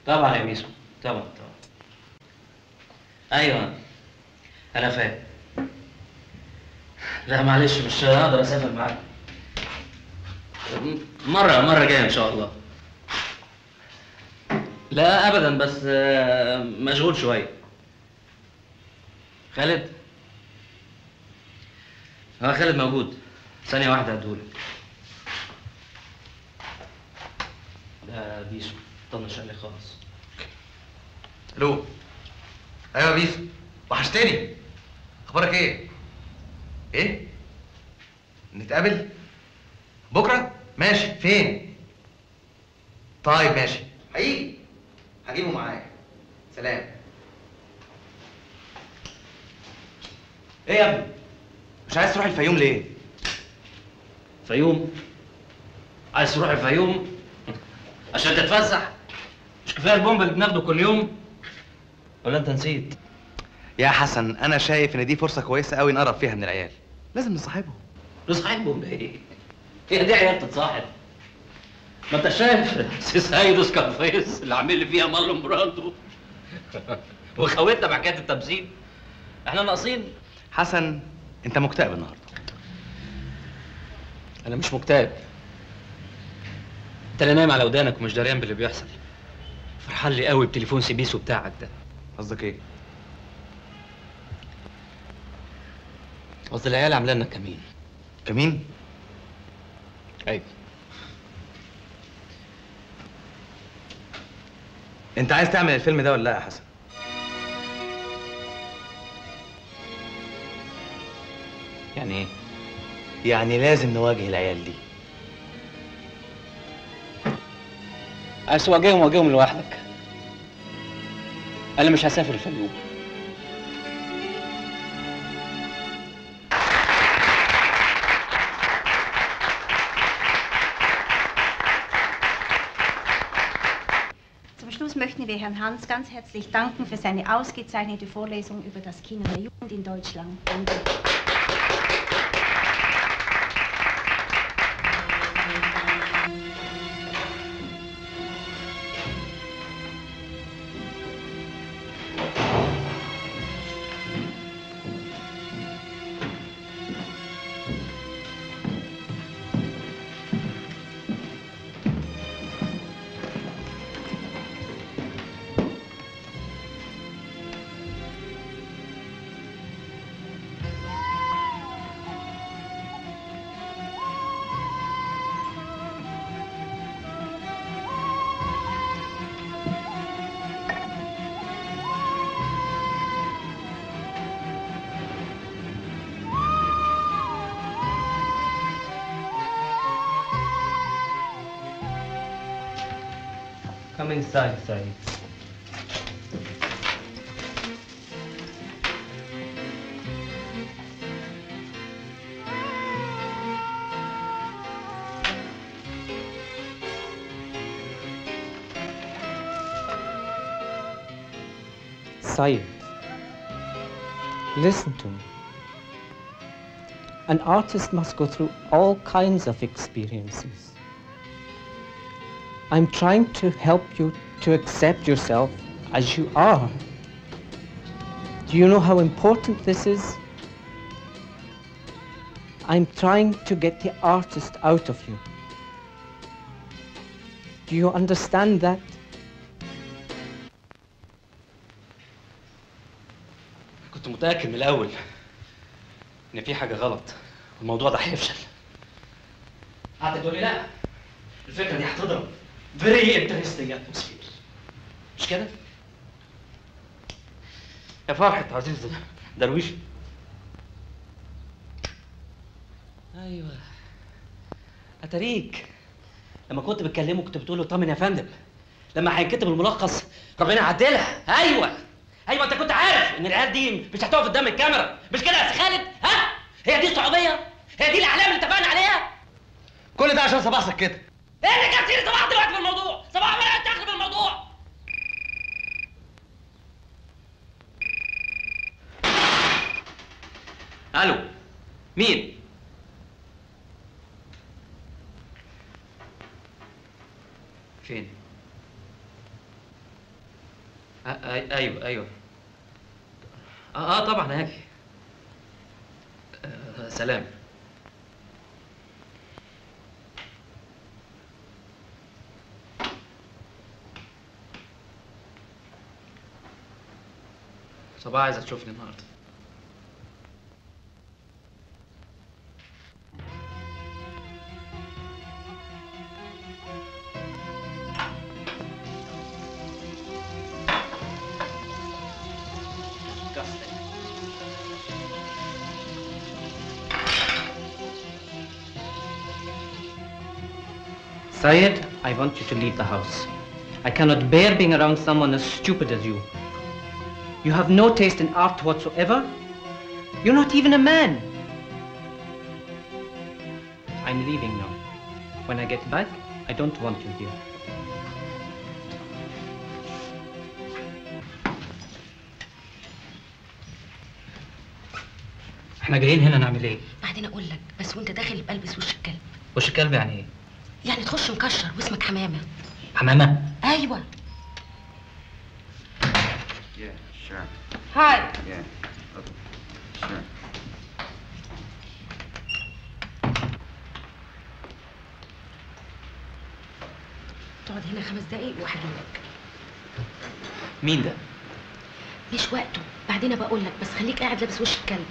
طبعا يا ميسو طبعا طبعا ايوه انا فاهم لا معلش مش هقدر اسافر معاك مرة مرة جاية ان شاء الله لا ابدا بس آه، مشغول شوية خالد اه خالد موجود ثانية واحدة هديهولك ده بيسو طنش عليه خالص الو ايوه يا بيسو وحشتني اخبارك ايه ايه نتقابل بكره ماشي فين طيب ماشي هيجي هجيبه معايا سلام ايه يا ابني مش عايز تروح الفيوم ليه فيوم عايز تروح الفيوم عشان تتفسح مش كفايه البومب اللي بناخده كل يوم ولا انت نسيت يا حسن انا شايف ان دي فرصه كويسه قوي نقرب فيها من العيال لازم نصاحبهم نصاحبهم بايه هي دي عيال تتصاحب ما انت شايف سي سيد سكارفيس اللي عامل لي فيها مارلون براندو وخوتنا بحكايه التمثيل احنا ناقصين حسن انت مكتئب النهارده انا مش مكتئب انت اللي نايم على ودانك ومش دريان باللي بيحصل فرحان لي قوي بتليفون سيبيسو بتاعك ده قصدك ايه قصدي العيال عامله لنا كمين كمين ايوه انت عايز تعمل الفيلم ده ولا لا يا حسن يعني ايه يعني لازم نواجه العيال دي عايز تواجههم واجههم لوحدك انا مش هسافر الفيوم Zum Schluss möchten wir Herrn Hans ganz herzlich danken für seine ausgezeichnete Vorlesung über das Kino der Jugend in Deutschland. Danke. Come inside, Said. Said, listen to me. An artist must go through all kinds of experiences. I'm trying to help you to accept yourself as you are. Do you know how important this is? I'm trying to get the artist out of you. Do you understand that? كنت متأكد من الأول إن في حاجة غلط والموضوع ده هيفشل. قعدت تقول لي لا الفكرة دي هتضرب فيري انترستنج اتموسفير مش كده؟ يا فرحة عزيز درويش ايوه اتاريك لما كنت بتكلمه كنت بتقول له طمن يا فندم لما هينكتب الملخص ربنا يعدلها ايوه ايوه انت كنت عارف ان العيال دي مش هتقف قدام الكاميرا مش كده يا سي خالد ها هي دي الصعوبيه هي دي الاعلام اللي اتفقنا عليها كل ده عشان صباحك كده ايه اللي جاب سيرة صباح دلوقتي في الموضوع صباح عمال تاخد الموضوع الو مين فين أ- أي- ايوه ايوه اه, آه طبعا هاجي آه سلام صباح عايزه تشوفني النهارده Disgusting. Syed, I want you to leave the house. I cannot bear being around someone as stupid as you. You have no taste in art whatsoever. You're not even a man. I'm leaving now. When I get back, I don't want you here. احنا جايين هنا نعمل ايه؟ بعدين اقول لك بس وانت داخل يبقى البس وش الكلب وش الكلب يعني ايه؟ يعني تخش مكشر واسمك حمامه حمامة؟ ايوه Yeah, sure. هاي Yeah. Okay. Sure. تقعد هنا خمس دقايق وهجيلك مين ده؟ مش وقته بعدين ابقى اقول لك بس خليك قاعد لابس وش الكلب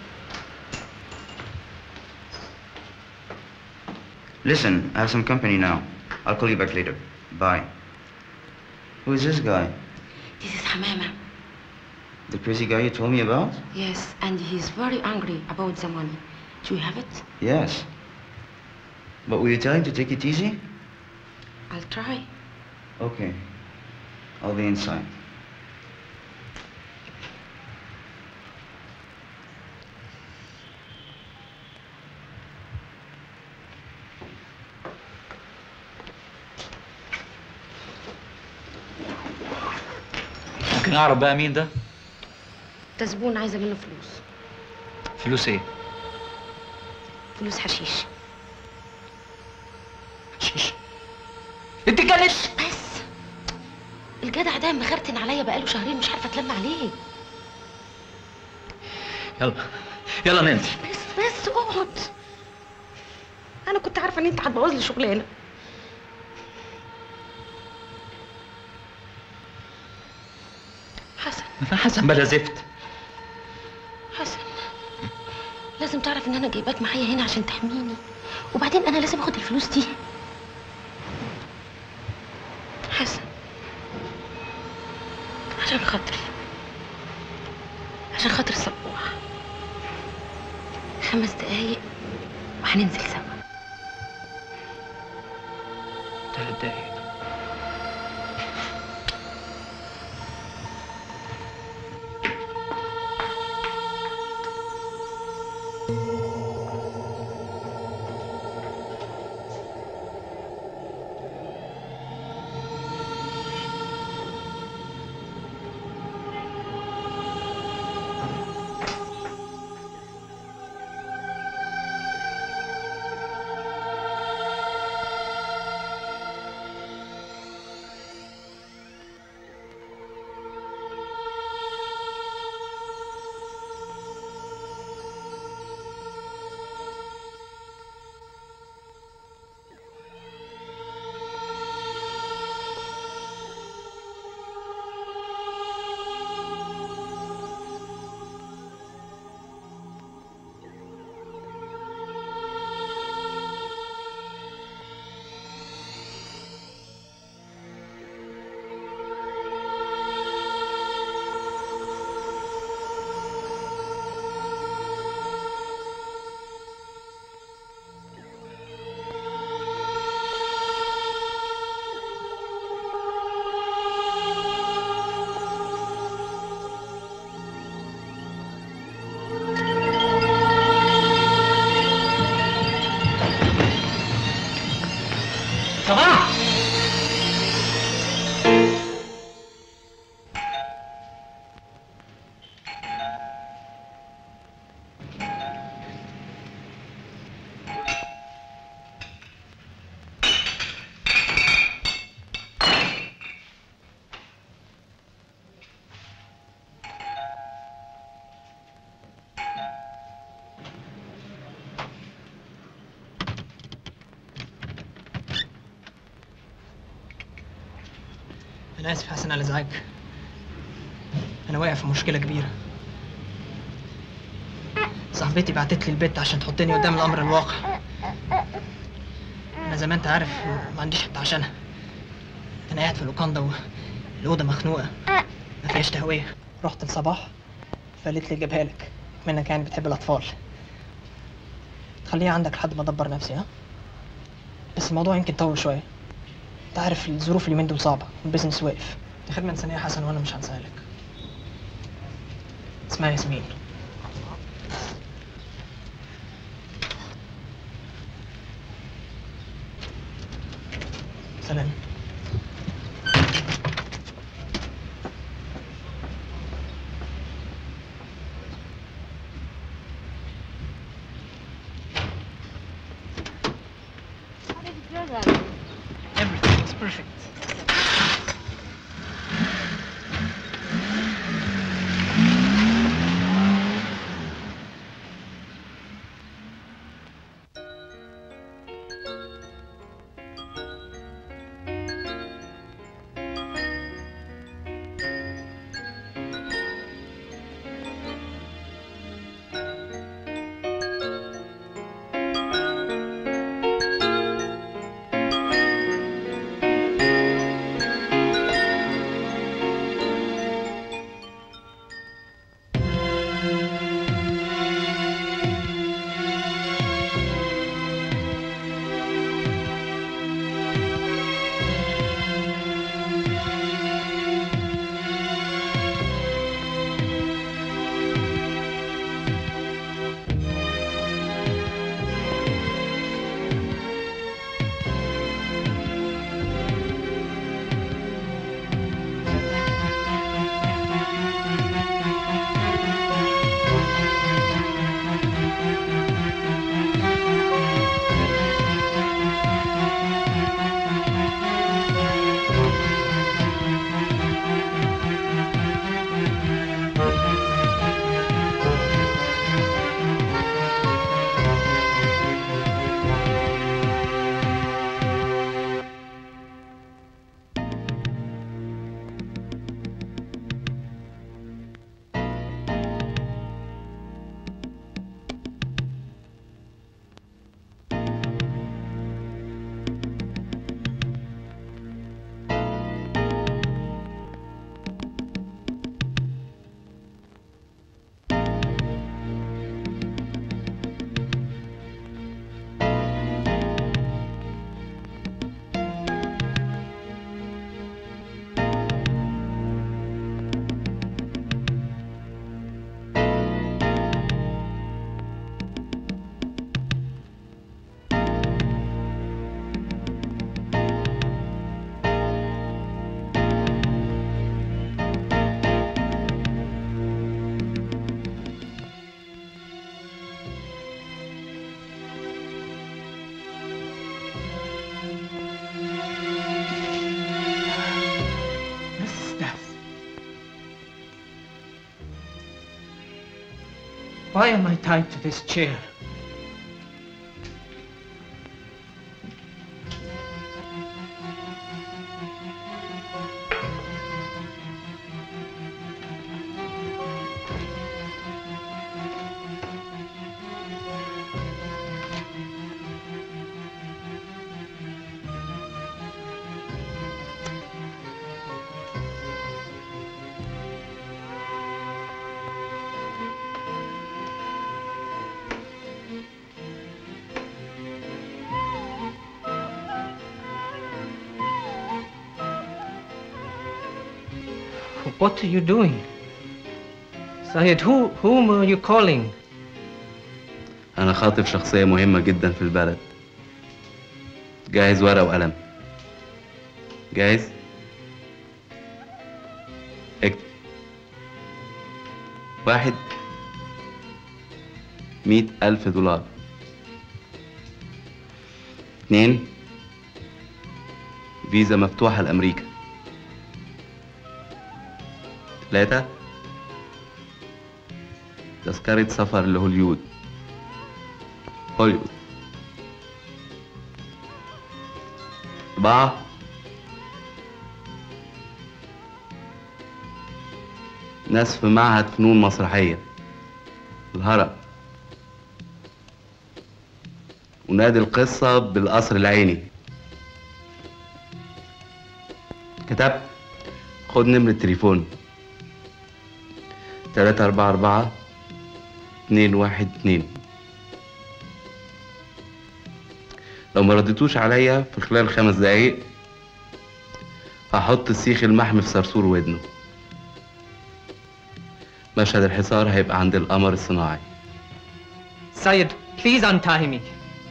Listen, I have some company now. I'll call you back later. Bye. Who is this guy? This is حمامه The crazy guy you told me about? Yes, and he's very angry about the money. Do you have it? Yes. But will you tell him to take it easy? I'll try. Okay. I'll be inside. ممكن اعرف بقى مين ده؟ ده زبون عايزه منه فلوس فلوس ايه؟ فلوس حشيش شيش انت كلش بس الجدع ده مخرتن عليا بقاله شهرين مش عارفه اتلم عليه يلا يلا ننزل بس بس اقعد انا كنت عارفه ان انت هتبوظ لي شغلانه حسن حسن بلا زفت حسن لازم تعرف ان انا جايباك معايا هنا عشان تحميني وبعدين انا لازم اخد الفلوس دي حسن عشان خاطري عشان خاطر السبوح خمس دقايق وهننزل سوا ثلاث دقايق أنا آسف حسن على إزعاجك أنا واقع في مشكلة كبيرة صاحبتي بعتت لي البيت عشان تحطني قدام الأمر الواقع أنا زي ما أنت عارف ما عنديش حتى عشانها أنا قاعد في اللوكاندا والأوضة مخنوقة ما فيهاش تهوية رحت لصباح فقالت لي اجيبها لك منك يعني بتحب الأطفال خليها عندك لحد ما أدبر نفسي ها بس الموضوع يمكن يطول شوية انت عارف الظروف اليومين دول صعبة والبيزنس واقف دي خدمة إنسانية يا حسن وأنا مش هنساها لك اسمها ياسمين سلام Everything was perfect. This is death. Why am I tied to this chair? What are you doing? Sayed, who, whom are you calling? أنا خاطب شخصية مهمة جدا في البلد جاهز ورقة وقلم جاهز اكتب واحد مئة ألف دولار اتنين فيزا مفتوحة لأمريكا تلاتة تذكرة سفر لهوليود هوليوود أربعة ناس في معهد فنون مسرحية الهرم ونادي القصة بالقصر العيني كتبت خد نمرة تليفون تلاتة أربعة أربعة اتنين واحد اتنين لو ما رديتوش عليا في خلال خمس دقايق هحط السيخ المحمي في صرصور ودنه مشهد الحصار هيبقى عند القمر الصناعي Sayed, please untie me.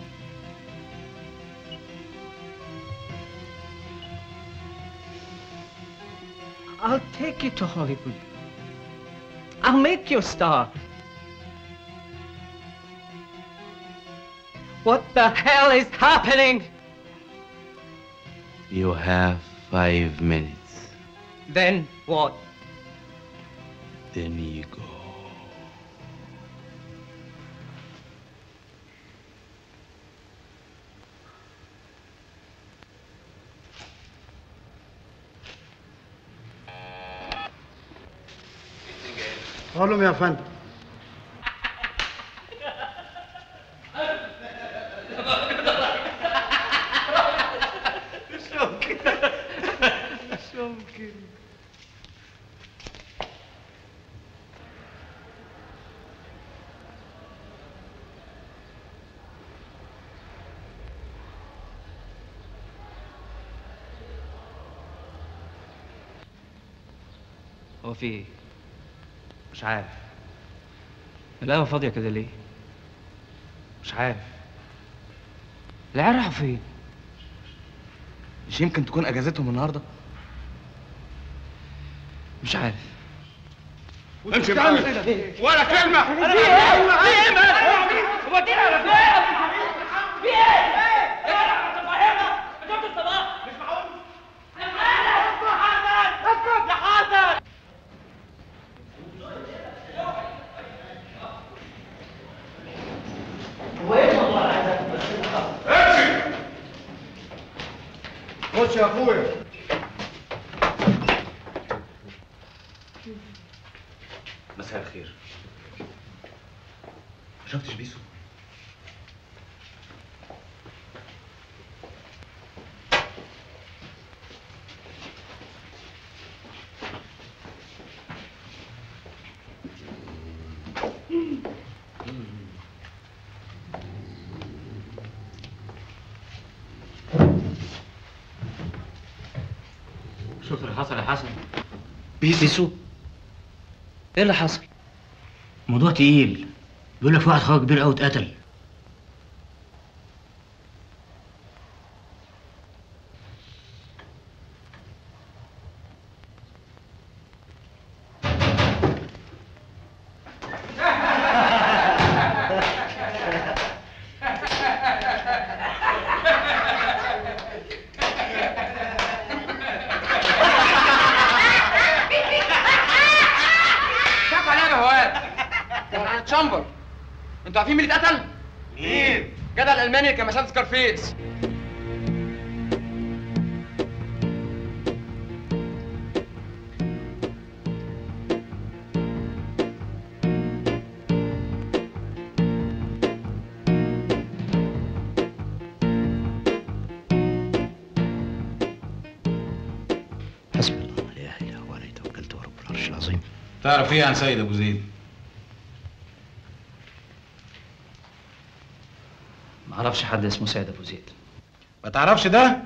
I'll take you to Hollywood. I'll make you a star. What the hell is happening? You have five minutes. Then what? Then you go. معلوم يا فندم هو في ايه؟ مش عارف القهوة فاضية كده ليه؟ مش عارف العيال راحوا فين؟ مش يمكن تكون اجازتهم النهارده مش عارف امشي بقى ولا كلمة خش يا اخويا مساء الخير ما شفتش بيسو شوف اللي حصل يا حسن بيسو ايه اللي حصل؟ موضوع تقيل بيقول لك في واحد خواجه كبير قوي اتقتل شاف عليها بهوات كان عن تشامبر انتوا عارفين مين اللي اتقتل؟ مين؟ جدع الالماني اللي كان مشان سكارفيس حسبي الله لا اله الا هو عليه توكلت ورب العرش العظيم تعرف ايه عن سيد ابو زيد ما اعرفش حد اسمه سيد ابو زيد ما تعرفش ده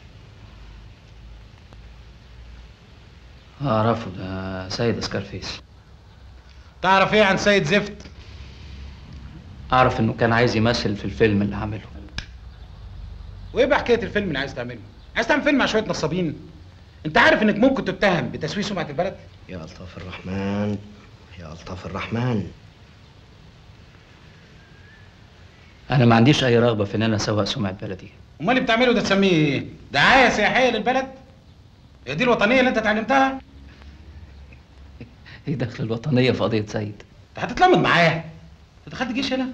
اعرفه ده سيد سكارفيس تعرف ايه عن سيد زفت اعرف انه كان عايز يمثل في الفيلم اللي عامله وايه بقى حكايه الفيلم اللي عايز تعمله عايز تعمل فيلم مع شويه نصابين انت عارف انك ممكن تتهم بتسويق سمعه البلد يا الطاف الرحمن يا الطاف الرحمن انا ما عنديش اي رغبه في ان انا اسوق سمعه بلدي امال اللي بتعمله ده تسميه ايه دعايه سياحيه للبلد هي دي الوطنيه اللي انت اتعلمتها ايه دخل الوطنيه في قضيه سيد انت هتتلمض معاه انت دخلت جيش هنا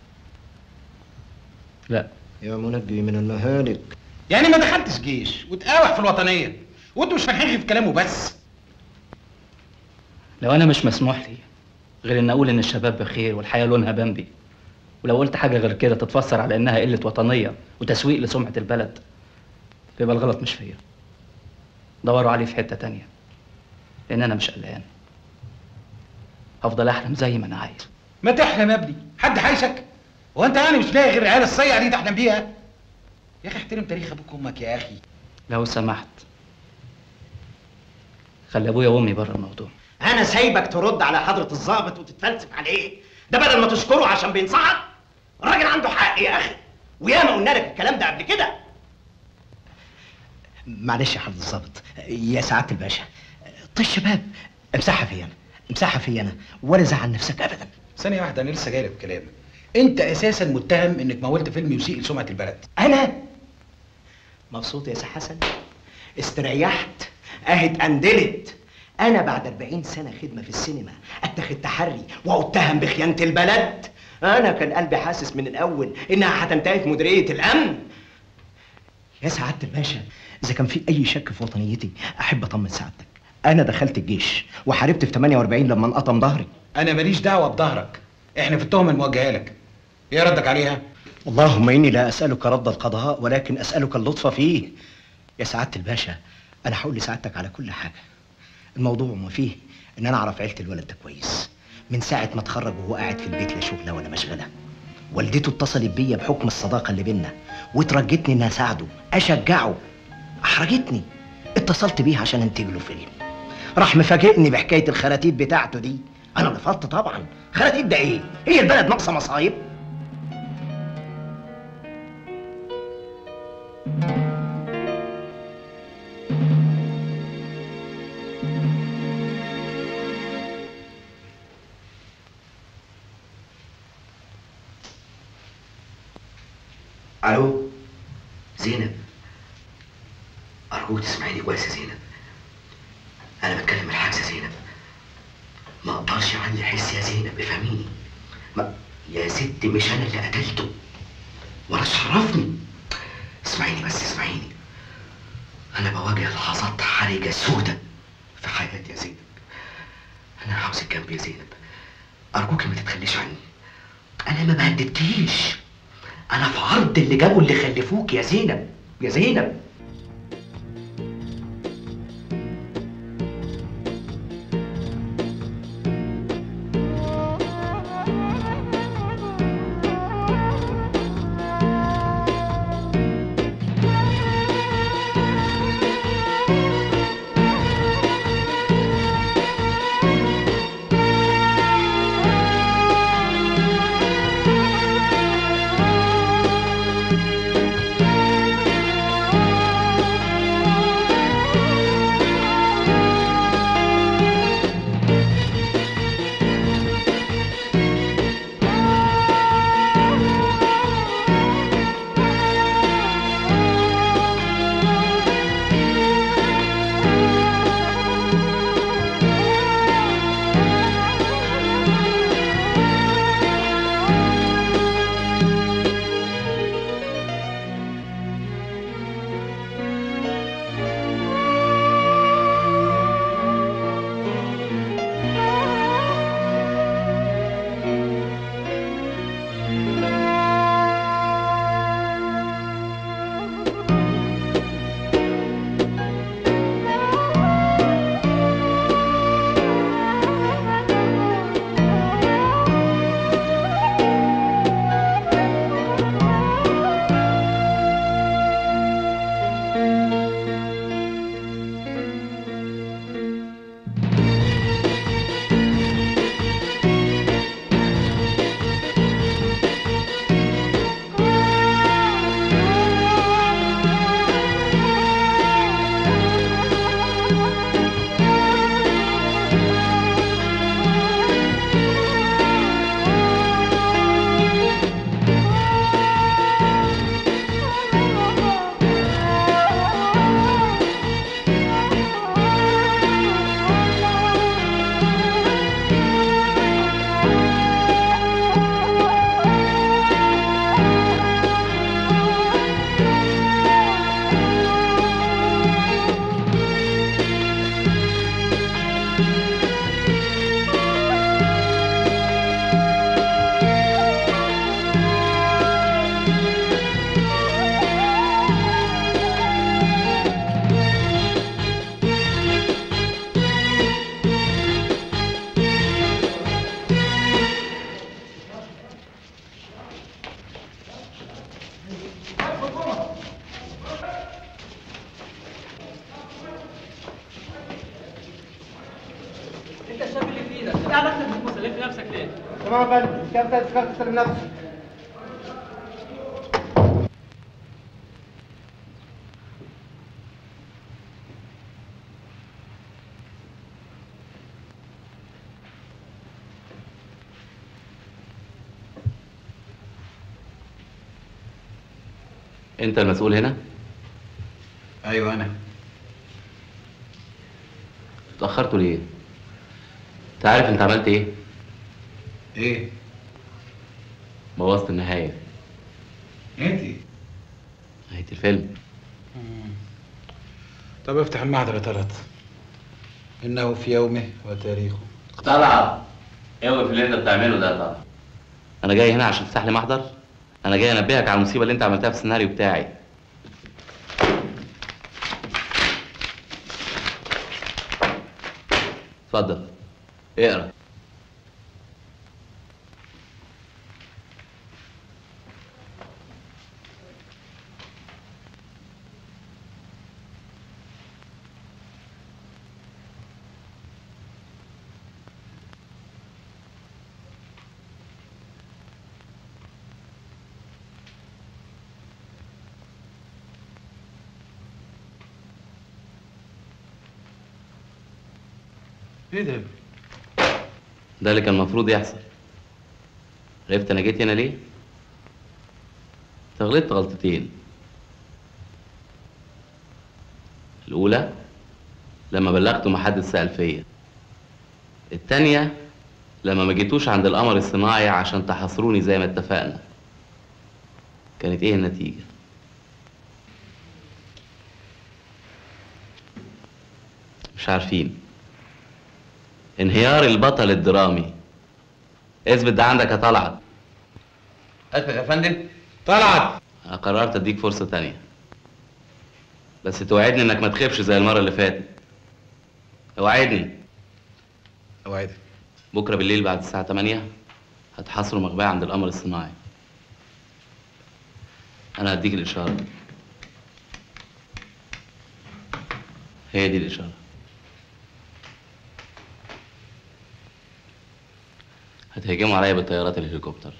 لا يا منجي من المهالك يعني ما دخلتش جيش وتقاوح في الوطنيه وانتوا مش فالحين في كلامه بس لو انا مش مسموح لي غير ان اقول ان الشباب بخير والحياه لونها بامبي ولو قلت حاجه غير كده تتفسر على انها قله وطنيه وتسويق لسمعه البلد يبقى الغلط مش فيا دوروا عليه في حته تانية لان انا مش قلقان هفضل احلم زي ما انا عايز ما تحلم يا ابني حد حايشك هو انت يعني مش لاقي غير العيال الصيع دي تحلم بيها يا اخي احترم تاريخ ابوك وامك يا اخي لو سمحت خلي ابويا وامي بره الموضوع انا سايبك ترد على حضرة الضابط وتتفلسف عليه ده بدل ما تشكره عشان بينصحك الراجل عنده حق يا اخي وياما قلنا لك الكلام ده قبل كده معلش يا حضرة الضابط يا سعادة الباشا طيب الشباب امسحها فيا انا امسحها فيا انا ولا زعل نفسك ابدا ثانية واحدة أنا لسه جاي لك بكلام أنت أساسا متهم إنك مولت فيلم يسيء لسمعة البلد انا مبسوط يا سي حسن استريحت اهي اتقندلت انا بعد 40 سنه خدمه في السينما اتخذ تحري واتهم بخيانه البلد انا كان قلبي حاسس من الاول انها هتنتهي في مديريه الامن يا سعاده الباشا اذا كان في اي شك في وطنيتي احب اطمن سعادتك انا دخلت الجيش وحاربت في 48 لما انقطم ظهري أنا ماليش دعوة بظهرك إحنا في التهمة الموجهة لك إيه ردك عليها؟ اللهم اني لا اسالك رد القضاء ولكن اسالك اللطف فيه يا سعاده الباشا انا هقول لسعادتك على كل حاجه الموضوع ما فيه ان انا اعرف عيله الولد ده كويس من ساعه ما اتخرج وهو قاعد في البيت لا شغله ولا مشغله والدته اتصلت بيا بحكم الصداقه اللي بينا وترجتني اني اساعده اشجعه احرجتني اتصلت بيه عشان انتج له فيلم راح مفاجئني بحكايه الخراتيت بتاعته دي انا رفضت طبعا خراتيت ده ايه هي البلد ناقصه مصايب الو زينب ارجوك تسمعيني كويس يا زينب انا بتكلم الحاجة يا زينب ما اقدرش عندي حس يا زينب افهميني ما يا ستي مش انا اللي قتلته ولا شرفني اسمعيني بس اسمعيني انا بواجه لحظات حرجة سودة في حياتي يا زينب انا عاوزك جنبي يا زينب ارجوك ما تتخليش عني انا ما بهددكيش انا في عرض اللي جابوا اللي خلفوك يا زينب يا زينب Thank قاعد اكتب مش مسلم نفسك ليه؟ تمام يا فندم كام سنه تذكره تسلم نفسك انت المسؤول هنا ايوه انا اتاخرتوا ليه انت عارف انت عملت ايه ايه بوظت النهايه انت نهايه الفيلم طب افتح المحضر يا طلعت انه في يومه وتاريخه طلع اوقف اللي انت بتعمله ده طلع انا جاي هنا عشان تفتح لي محضر انا جاي انبهك على المصيبه اللي انت عملتها في السيناريو بتاعي اتفضل اقرا ايه ده ده اللي كان المفروض يحصل عرفت انا جيت هنا ليه انت غلطت غلطتين الاولى لما بلغت ومحدش سال فيا التانية لما ما جيتوش عند القمر الصناعي عشان تحاصروني زي ما اتفقنا كانت ايه النتيجة مش عارفين انهيار البطل الدرامي اثبت ده عندك يا طلعت اثبت يا فندم طلعت انا قررت اديك فرصة تانية بس توعدني انك ما تخيبش زي المرة اللي فاتت اوعدني اوعدك بكرة بالليل بعد الساعة 8 هتحاصروا مخبأ عند القمر الصناعي انا هديك الاشارة هي دي الاشارة هتهجموا عليا بالطيارات الهليكوبتر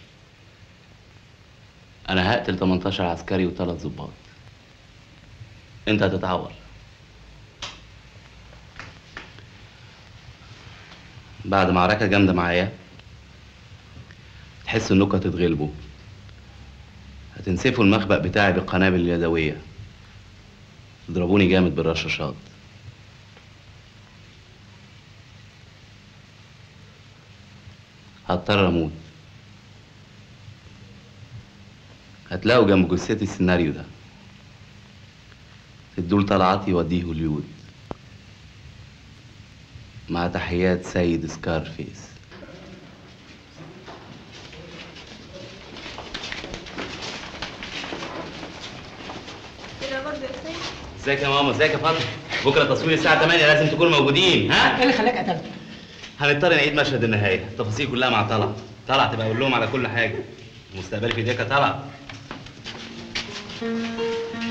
انا هقتل 18 عسكري وثلاث ضباط انت هتتعور بعد معركة جامدة معايا تحس انكم هتتغلبوا هتنسفوا المخبأ بتاعي بالقنابل اليدوية تضربوني جامد بالرشاشات هضطر اموت هتلاقوا جنب جثتي السيناريو ده تدول طلعتي يوديه هوليود مع تحيات سيد سكارفيس ازيك يا ماما ازيك يا فاطمه بكره تصوير الساعه 8 لازم تكونوا موجودين ها ايه اللي خلاك قتلت؟ هنضطر نعيد مشهد النهايه التفاصيل كلها مع طلعت طلعت تبقى اقول لهم على كل حاجه مستقبلي في ايديك يا طلعت